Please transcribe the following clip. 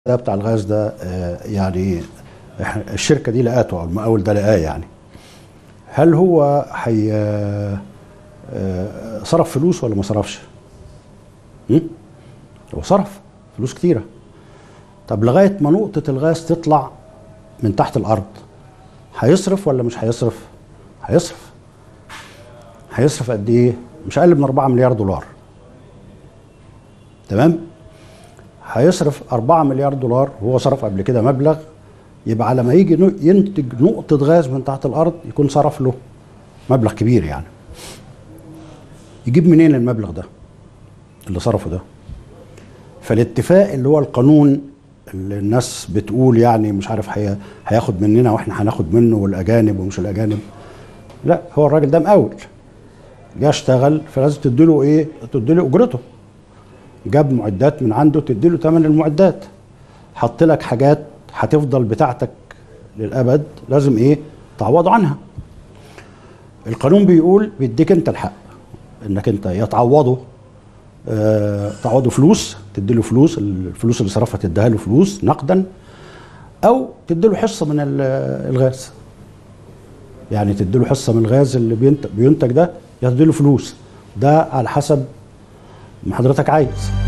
ده بتاع الغاز ده آه، يعني إحنا- الشركه دي لقاته او المقاول ده لقاه يعني هل هو حي آه، آه، صرف فلوس ولا ما صرفش؟ م? هو صرف فلوس كتيره طب لغايه ما نقطه الغاز تطلع من تحت الارض هيصرف ولا مش هيصرف؟ هيصرف هيصرف قد ايه؟ مش اقل من 4 مليار دولار تمام؟ هيصرف 4 مليار دولار وهو صرف قبل كده مبلغ يبقى على ما يجي نو- ينتج نقطة غاز من تحت الأرض يكون صرف له مبلغ كبير يعني يجيب منين المبلغ ده اللي صرفه ده فالاتفاق اللي هو القانون اللي الناس بتقول يعني مش عارف هي هياخد مننا واحنا هناخد منه والاجانب ومش الاجانب لا هو الراجل ده مقاول جه اشتغل فلازم تديله ايه تديله اجرته جاب معدات من عنده تديله ثمن المعدات حط لك حاجات هتفضل بتاعتك للابد لازم ايه تعوضه عنها القانون بيقول بيديك انت الحق انك انت يا تعوضه آه تعوضه فلوس تديله فلوس الفلوس اللي صرفها تديها له فلوس نقدا او تديله حصه من ال- الغاز يعني تديله حصه من الغاز اللي بينت- بينتج ده يا تديله فلوس ده على حسب ما حضرتك عايز